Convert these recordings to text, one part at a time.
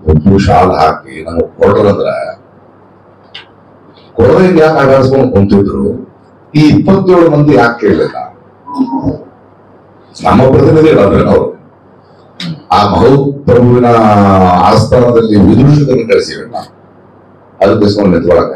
ಹೊತ್ತು ಶಾಲ್ ಹಾಕಿ ನಮಗ್ ಕೊಡ್ರಂದ್ರ ಕೊಡೋದ್ ಯಾಕೆ ಆಡಾಡ್ಸ್ಕೊಂಡು ಕುಂತಿದ್ರು ಈ ಇಪ್ಪತ್ತೇಳು ಮಂದಿ ಯಾಕೆ ಕೇಳಲಿಲ್ಲ ನಮ್ಮ ಪ್ರತಿನಿಧಿಗಳಂದ್ರೆ ಅವರು ಆ ಮಹೋಪ್ರಭುವಿನ ಆಸ್ಥಾನದಲ್ಲಿ ವಿದೂಷಕರನ್ನು ಕಳಿಸಿವಿ ನಾವು ಅದಕ್ಕೆ ಇಸ್ಕೊಂಡು ನಿಂತ್ಕೊಳಕ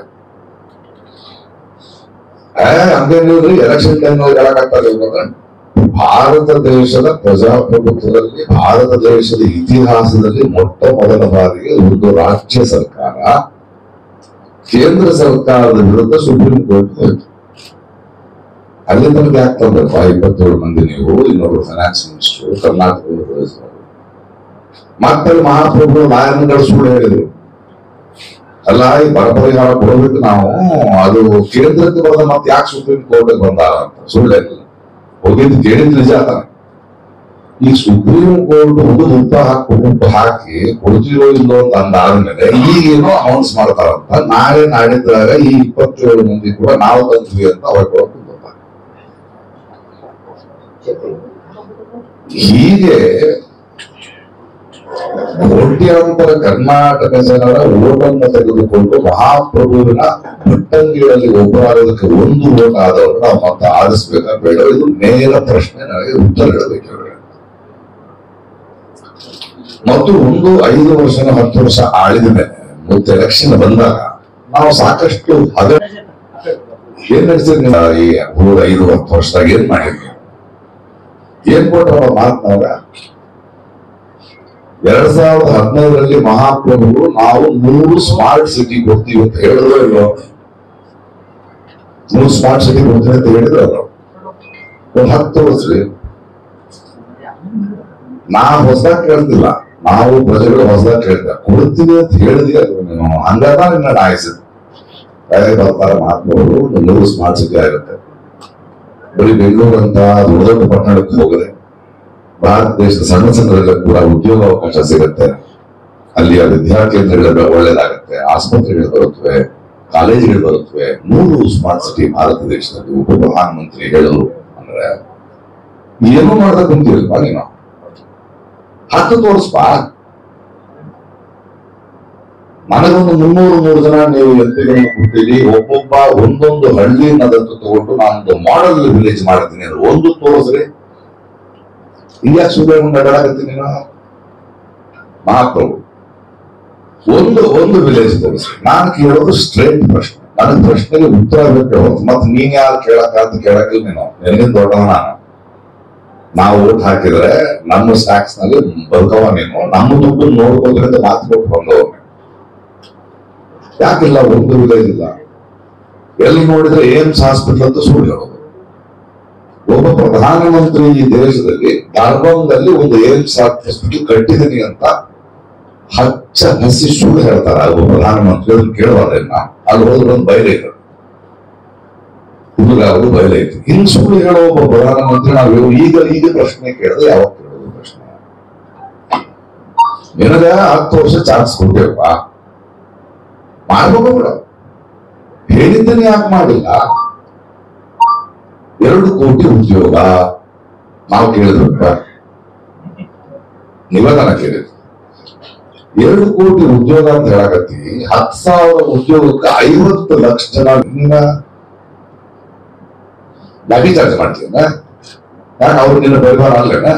ಹಂಗೇನಿಲ್ರಿ ಎಲೆಕ್ಷನ್ ಟೈಮ್ನಲ್ಲಿ ಹೇಳಕ್ಕಾಗ್ತಾರೆ ಇವ್ರನ್ನ. ಭಾರತ ದೇಶದ ಪ್ರಜಾಪ್ರಭುತ್ವದಲ್ಲಿ ಭಾರತ ದೇಶದ ಇತಿಹಾಸದಲ್ಲಿ ಮೊಟ್ಟ ಮೊದಲ ಬಾರಿಗೆ ಒಂದು ರಾಜ್ಯ ಸರ್ಕಾರ ಕೇಂದ್ರ ಸರ್ಕಾರದ ವಿರುದ್ಧ ಸುಪ್ರೀಂ ಕೋರ್ಟ್ ಹೋಯ್ತು ಅಲ್ಲಿ ತನಕ ಯಾಕೆ ತಂದ್ರಪ್ಪ ಇಪ್ಪತ್ತೇಳು ಮಂದಿ ನೀವು ಇನ್ನೊಬ್ರು ಫೈನಾನ್ಸ್ ಮಿನಿಸ್ಟರ್ ಕರ್ನಾಟಕದ ಮತ್ತೆ ಮಹಾಪ್ರಭು ಲಾಯನ್ಗಳು ಸುಳ್ಳು ಹೇಳಿದ್ರು ಅಲ್ಲ ಈ ಬರ ಪರಿಹಾರ ಕೊಡಬೇಕು ನಾವು ಅದು ಕೇಂದ್ರಕ್ಕೆ ಬಂದ ಮತ್ತೆ ಯಾಕೆ ಸುಪ್ರೀಂ ಕೋರ್ಟ್ ಬಂದಾರ ಅಂತ ಸುಳ್ಳು ಹೇಳಿಲ್ಲ ಹೋಗಿದ್ದು ಕೇಳಿದ್ ನಿಜ ತಾನೆ ಈ ಸುಪ್ರೀಂ ಕೋರ್ಟ್ ಒಂದು ಉಪ್ಪ ಹಾಕಿ ಉಪ್ಪು ಹಾಕಿ ಕೊಡ್ತಿರೋ ಇಲ್ಲೋ ಅಂತ ಅಂದಾದ್ಮೇಲೆ ಈಗೇನೋ ಅನೌನ್ಸ್ ಮಾಡ್ತಾರಂತ ನಾಳೆ ನಾಡಿದ್ದಾಗ ಈ ಇಪ್ಪತ್ತೇಳು ಮಂದಿ ಕೂಡ ನಾವು ತಂದ್ವಿ ಅಂತ ಅವ್ರ ಕೊಡಕ್ಕೆ ಬರ್ತಾರೆ ಹೀಗೆ ಕೋಟ್ಯಾಂತರ ಕರ್ನಾಟಕ ಜನರ ಓಟನ್ನು ತೆಗೆದುಕೊಂಡು ಮಹಾಪ್ರಭುವಿನ ಭಟ್ಟಂಗಿಗಳಲ್ಲಿ ಒಬ್ಬರಾಗೋದಕ್ಕೆ ಒಂದು ಓಟ್ ಆದವರು ನಾವು ಮತ್ತೆ ಆರಿಸ್ಬೇಕಾ ಬೇಡ ಇದು ನೇರ ಪ್ರಶ್ನೆ ನನಗೆ ಉತ್ತರ ಹೇಳಬೇಕು ಇವ್ರಿಗೆ. ಮತ್ತು ಒಂದು ಐದು ವರ್ಷನ ಹತ್ತು ವರ್ಷ ಆಳಿದ ಮೇಲೆ ಮತ್ತೆ ಎಲೆಕ್ಷನ್ ಬಂದಾಗ ನಾವು ಸಾಕಷ್ಟು ಹಗ ಏನ್ ನಡೆಸಿದ್ರಿ ನೀವು ಈ ಮೂರು ಐದು ಹತ್ತು ವರ್ಷದಾಗ ಏನ್ ಮಾಡಿದ್ರಿ ಏನ್ ಕೊಟ್ಟವ ಮಾತನಾಗ ಎರಡ್ ಸಾವಿರದ ಹದಿನೈದರಲ್ಲಿ ಮಹಾಪ್ರಭುಗಳು ನಾವು ನೂರು ಸ್ಮಾರ್ಟ್ ಸಿಟಿ ಕೊಡ್ತೀವಿ ಅಂತ ಹೇಳಿದ್ರು ಇಲ್ವೋ ನೂರು ಸ್ಮಾರ್ಟ್ ಸಿಟಿ ಕೊಡ್ತೀವಿ ಅಂತ ಹೇಳಿದ್ರಲ್ಲ ಒಂದು ಹತ್ತು ವರ್ಷ ನಾ ಹೊಸದಾಗ ಕೇಳ್ತಿಲ್ಲ ನಾವು ಪ್ರಜೆಗಳು ಹೊಸದಾಗ ಕೇಳ್ತಾ ಕೊಡ್ತೀವಿ ಅಂತ ಹೇಳಿದ್ವಿ ಅಲ್ವ ನೀನು ಹಂಗಾದ ನಿನ್ನ ನಾಯಿಸಿದ್ ಬರ್ತಾರ ಮಹಾತ್ಮಗಳು ನೂರು ಸ್ಮಾರ್ಟ್ ಸಿಟಿ ಆಗುತ್ತೆ ಬರೀ ಬೆಂಗಳೂರು ಅಂತ ದೊಡ್ಡ ದೊಡ್ಡ ಪಟ್ಟಣಕ್ಕೆ ಹೋಗದೆ ಭಾರತ ದೇಶದ ಸಣ್ಣ ಸಣ್ಣದಲ್ಲ ಕೂಡ ಉದ್ಯೋಗ ಅವಕಾಶ ಸಿಗುತ್ತೆ ಅಲ್ಲಿಯ ವಿದ್ಯಾಕೇಂದ್ರಗಳೆಲ್ಲ ಒಳ್ಳೇದಾಗುತ್ತೆ ಆಸ್ಪತ್ರೆಗಳು ಬರುತ್ತವೆ ಕಾಲೇಜುಗಳು ಬರುತ್ತವೆ ನೂರು ಸ್ಮಾರ್ಟ್ ಸಿಟಿ ಭಾರತ ದೇಶದಲ್ಲಿ ಉಪ ಪ್ರಧಾನಮಂತ್ರಿ ಹೇಳಿದ್ರು ಅಂದ್ರೆ ಏನು ಮಾಡ್ದ ಕುಂತಿರಲ್ವಾ ನೀನು ಹತ್ತು ತೋರಿಸ್ಪ ನನಗೊಂದು ಮುನ್ನೂರು ಮೂರು ಜನ ನೀವು ಎಂಪಿಗಳನ್ನು ಕೊಟ್ಟಿರಿ ಒಬ್ಬೊಬ್ಬ ಒಂದೊಂದು ಹಳ್ಳಿನದಂತೂ ತಗೊಂಡು ನಾನೊಂದು ಮಾಡೆಲ್ ವಿಲೇಜ್ ಮಾಡ್ತೀನಿ ಅಂದ್ರೆ ಒಂದು ತೋರಿಸ್ರಿ ಈಗ ಸುಳ್ಳು ನಡಾಕತ್ತೀನಿ ನೀನು ಮಹಾಪ್ರಭು ಒಂದು ಒಂದು ವಿಲೇಜ್ ತೋರಿಸ್ರಿ ನಾನು ಕೇಳೋದು ಸ್ಟ್ರೇಟ್ ಪ್ರಶ್ನೆ ನನ್ನ ಪ್ರಶ್ನೆಗೆ ಉತ್ತರ ಬೇಕು ಹೊರ್ತು ಮತ್ತೆ ನೀನ್ ಯಾರು ಕೇಳಕ್ಕ ಅಂತ ಕೇಳಕ್ಕಿಲ್ಲ ನೀನು ನಿನಗಿಂತ ದೊಡ್ಡವ ನಾನು ನಾವು ಓಟ್ ಹಾಕಿದ್ರೆ ನಮ್ಮ ಸ್ಟಾಕ್ಸ್ ನಲ್ಲಿ ಬದುಕವ ನೀನು ನಮ್ಮ ದುಡ್ಡು ನೋಡ್ಕೋದ್ರಿಂದ ಮಾತು ಕೊಟ್ಟು ಬಂದವ ಯಾಕಿಲ್ಲ ಒಂದು ವಿಲೇಜ್ ಇಲ್ಲ ಎಲ್ಲಿ ನೋಡಿದ್ರೆ ಏಮ್ಸ್ ಹಾಸ್ಪಿಟಲ್ ಅಂತ ಸುಳ್ಳು ಹೇಳೋದು ಒಬ್ಬ ಪ್ರಧಾನಮಂತ್ರಿ ಈ ದೇಶದಲ್ಲಿ ಧಾರವಾಡದಲ್ಲಿ ಒಂದು ಏಮ್ಸ್ ಹಾಸ್ಪಿಟಲ್ ಕಟ್ಟಿದೀನಿ ಅಂತ ಹಚ್ಚ ಹಸಿ ಸುಳ್ಳು ಹೇಳ್ತಾರ ಒಬ್ಬ ಪ್ರಧಾನಮಂತ್ರಿ ಅದನ್ನ ಕೇಳಬಾರ್ದೇನ ಅಲ್ಲಿ ಹೋದ್ರೆ ಒಂದು ಬಯಲು ಇದೆ ಹುಡುಗಾರು ಬಯಲು ಐತಿ ಇನ್ನು ಸುಳ್ಳು ಹೇಳೋ ಒಬ್ಬ ಪ್ರಧಾನಮಂತ್ರಿ ನಾವು ಈಗ ಈಗ ಪ್ರಶ್ನೆ ಕೇಳಿದ್ರೆ ಯಾವಾಗ ಕೇಳೋದು ಪ್ರಶ್ನೆ ನಿನಗ ಹತ್ತು ವರ್ಷ ಚಾನ್ಸ್ ಕೊಡ್ತೇವಪ್ಪ ಮಾಡ್ಬೇಕು ಬಿಡ ಹೇಳಿದ್ದನ್ನ ಯಾಕೆ ಮಾಡಿಲ್ಲ ಎರಡು ಕೋಟಿ ಉದ್ಯೋಗ ನಾವು ಕೇಳಿದ್ರಪ್ಪ ನಿವೇದನ ಕೇಳಿದ್ವಿ ಎರಡು ಕೋಟಿ ಉದ್ಯೋಗ ಅಂತ ಹೇಳಕತ್ತಿ ಹತ್ತು ಸಾವಿರ ಉದ್ಯೋಗಕ್ಕೆ ಐವತ್ತು ಲಕ್ಷ ಜನ ನಿನ್ನ ಲಾಠಿ ಚಾರ್ಜ್ ಮಾಡ್ತೀನ ಯಾಕೆ ಅವ್ರು ನಿನ್ನ ಪರಿವಾರ ಅಲ್ಲೇನ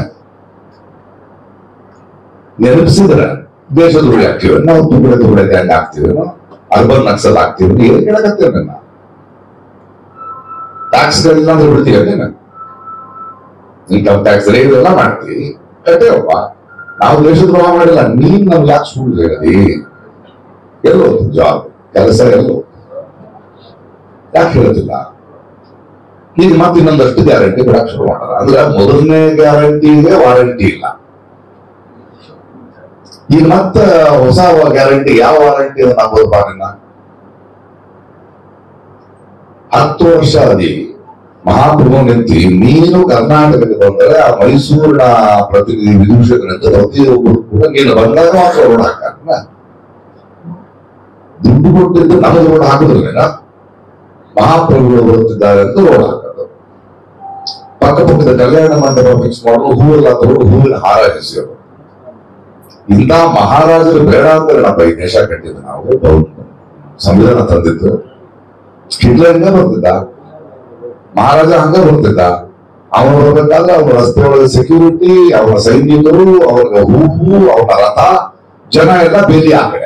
ನೆನಪಿಸಿದ್ರೆ ದೇಶದ ಹುಡಿ ಆಗ್ತೀವಿ ನಾವು ತುಗುಡೆ ತುಗುಡೆ ಗ್ಯಾಂಗ್ ಆಗ್ತೀವೇನೋ ಅರ್ಬನ್ ನಕ್ಸಲ್ ಆಗ್ತೀವಿ ಏನ್ ಕೇಳಕತ್ತೀವಿ ನನ್ನ ಟ್ಯಾಕ್ಸ್ಗಳಿಲ್ಲ ಅಂದ್ರೆ ಬಿಡ್ತೀಯ ನೀನು ಇನ್ಕಮ್ ಟ್ಯಾಕ್ಸ್ ರೇಟ್ ಎಲ್ಲ ಮಾಡ್ತೀವಿ ಕಟ್ಟೇವಪ್ಪ ನಾವು ದೇಶದ್ರೋಹ ಮಾಡಿಲ್ಲ ನೀನ್ ನಮ್ಗೆ ಯಾಕೆ ಸುಳ್ಳು ಹೇಳದಿ ಎಲ್ಲೋ ಜಾಬ್ ಕೆಲಸ ಎಲ್ಲೋ ಯಾಕೆ ಹೇಳ್ತಿಲ್ಲ ಈಗ ಮತ್ತೆ ಇನ್ನೊಂದಷ್ಟು ಗ್ಯಾರಂಟಿ ಬಿಡಕ್ ಶುರು ಮಾಡಾರ ಅಂದ್ರೆ ಮೊದಲನೇ ಗ್ಯಾರಂಟಿಗೆ ವಾರಂಟಿ ಇಲ್ಲ ಈಗ ಮತ್ತೆ ಹೊಸ ಗ್ಯಾರಂಟಿ ಯಾವ ವಾರಂಟಿ ಅಂತ ನಾವು ಬಾರಿನ ಹತ್ತು ವರ್ಷ ಅದಿ ಮಹಾಪ್ರಭು ನಿಂತಿ ನೀನು ಕರ್ನಾಟಕಕ್ಕೆ ಬಂದರೆ ಆ ಮೈಸೂರಿನ ಪ್ರತಿನಿಧಿ ವಿದೂಷಕರಿಂದ ಪ್ರತಿಯೊಬ್ಬರು ಕೂಡ ನೀನು ಬಂದಾಗ ಮಾತ್ರ ರೋಡ್ ಹಾಕ ದುಡ್ಡು ಕೊಟ್ಟಿದ್ದು ನಮಗೆ ರೋಡ್ ಹಾಕುದಿಲ್ಲ ಮಹಾಪ್ರಭುಗಳು ಬರುತ್ತಿದ್ದಾರೆ ಅಂತ ರೋಡ್ ಹಾಕೋದು ಪಕ್ಕ ಪಕ್ಕದ ಕಲ್ಯಾಣ ಮಂಟಪ ಫಿಕ್ಸ್ ಮಾಡೋದು ಹೂವೆಲ್ಲ ತಗೊಂಡು ಹೂವಿನ ಹಾರ ಹೆಸರು ಇಂಥ ಮಹಾರಾಜರು ಬೇಡ ಅಂತ ನಮ್ಮ ಈ ದೇಶ ಕಟ್ಟಿದ್ದು ನಾವು ಹೌದು. ಸಂವಿಧಾನ ತಂದಿದ್ದು ಹಿಟ್ಲರ್ ಹಂಗ ಬರ್ತಿದ್ದ ಮಹಾರಾಜ ಹಂಗ ಬರ್ತಿದ್ದ ಅವನು ಬರ್ಬೇಕಾದ್ರೆ ಅವನ ರಸ್ತೆ ಒಳಗೆ ಸೆಕ್ಯೂರಿಟಿ ಅವನ ಸೈನಿಕರು ಅವನ ಹೂವು ಅವನ ರಥ ಜನ ಎಲ್ಲ ಬೇಲಿ ಆ ಕಡೆ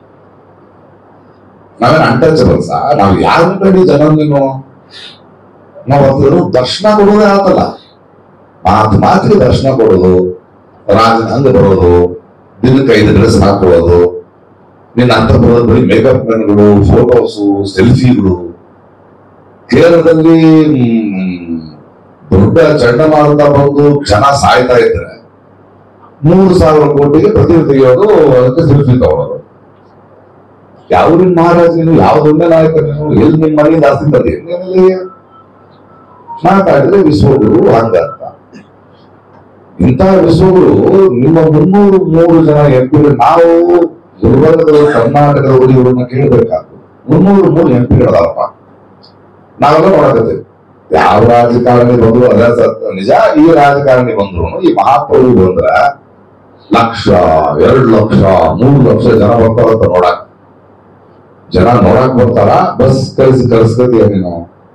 ನಾವೇನ್ ಅನ್ಟಚಬಲ್ಸ ನಾವು ಯಾರ ಕಡೆ ಜನ ನೀನು ನಾವು ಅದನ್ನು ದರ್ಶನ ಕೊಡೋದೇ ಆತಲ್ಲ ಮಾತು ಮಾತಿಗೆ ದರ್ಶನ ಕೊಡೋದು ರಾಜನ ಹಂಗ ಬರೋದು ದಿನಕ್ಕೆ ಐದು ಡ್ರೆಸ್ ಹಾಕೊಳ್ಳೋದು ನಿನ್ನ ಅಂತಃಪುರದ ಬರೀ ಮೇಕಪ್ ಮೆನ್ಗಳು ಫೋಟೋಸು ಸೆಲ್ಫಿಗಳು ಕೇರಳದಲ್ಲಿ ಮ್, ದೊಡ್ಡ ಚಂಡಮಾರುತ ಬಂದು ಜನ ಸಾಯ್ತಾ ಇದ್ರೆ ಮೂರು ಸಾವಿರ ಕೋಟಿಗೆ ಪ್ರತಿ ತೆಗೆಯೋದು ಅದಕ್ಕೆ ಸೆಲ್ಫಿ ತಗೊಳ್ಳೋದು ಯಾವ ನಿಮ್ ಮಹಾರಾಜ ನೀನು ಯಾವ ದೊಡ್ಡ ನಾಯಕ ನೀನು ಎಲ್ಲಿ ನಿಮ್ಮ ಮನೆಯಿಂದ ಆಸ್ತಿ ತಂದೆ ಏನಿಲ್ಲ ಮಾತಾಡಿದ್ರೆ ವಿಶ್ವಗುರು ಹಂಗ ಅಂತ ಇಂಥ ವಿಶ್ವಗುರು ನಿಮ್ಮ ಮುನ್ನೂರು ಮೂರು ಜನ ಎಂಪಿಗಳು ನಾವು ಗುಲ್ಬರ್ಗದ ಕರ್ನಾಟಕದವರು ಇವ್ರನ್ನ ಕೇಳಬೇಕಾಗ್ತದೆ ಮುನ್ನೂರು ಮೂರು ಎಂಪಿಗಳದಪ್ಪ ನಾವೆಲ್ಲ ನೋಡಕತ್ತೀವಿ ಯಾವ ರಾಜಕಾರಣಿ ಬಂದ್ರು ಅದೇ ಸತ್ಯ ನಿಜ ಈ ರಾಜಕಾರಣಿ ಬಂದ್ರು ಈ ಮಹಾಪೌರು ಬಂದ್ರ ಲಕ್ಷ ಎರಡು ಲಕ್ಷ ಮೂರು ಲಕ್ಷ ಜನ ಬರ್ತಾರಂತ ನೋಡಕ್ ಜನ ನೋಡಕ್ ಬರ್ತಾರ ಬಸ್ ಕಳಿಸಿ ಕಳಿಸ್ಕತೀಯ ನೀನು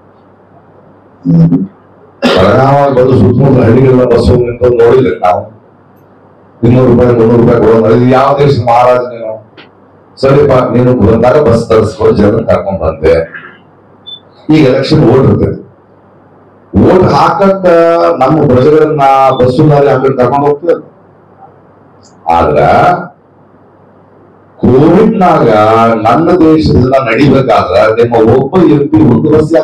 ಬೆಳಗಾವಿ ಬಂದು ಸುತ್ತಮುತ್ತ ಹಳ್ಳಿಗೆಲ್ಲ ಬಸ್ ಹೋಗಿ ನಿಂತು ನೋಡಿದ್ರೆ ನಾವು ಇನ್ನೂರು ರೂಪಾಯಿ ಮುನ್ನೂರು ರೂಪಾಯಿ ಕೊಡೋದು ಇದು ಯಾವ ದೇಶ ಮಹಾರಾಜ ನೀನು ಸರಿಪ್ಪ ನೀನು ಬಂದಾಗ ಬಸ್ ತರಿಸ್ಕೊಂಡು ಜನ ಕರ್ಕೊಂಡ್ ಬಂದೆ ಈಗ ಎಲೆಕ್ಷನ್ ಓಟ್ ಇರ್ತದೆ ಓಟ್ ಹಾಕಕ್ಕ ನಮ್ಮ ಪ್ರಜೆಗಳನ್ನ ಬಸ್ಸು ಲಾರಿ ಹಾಕೊಂಡು ಕರ್ಕೊಂಡು ಹೋಗ್ತೀವಿ ಆದ್ರ ಕೋವಿಡ್ ನಾಗ ನನ್ನ ದೇಶದಿಂದ ನಡಿಬೇಕಾದ್ರ ನಿಮ್ಮ ಒಬ್ಬ ಎಂ ಪಿ ಒಂದು ಬಸ್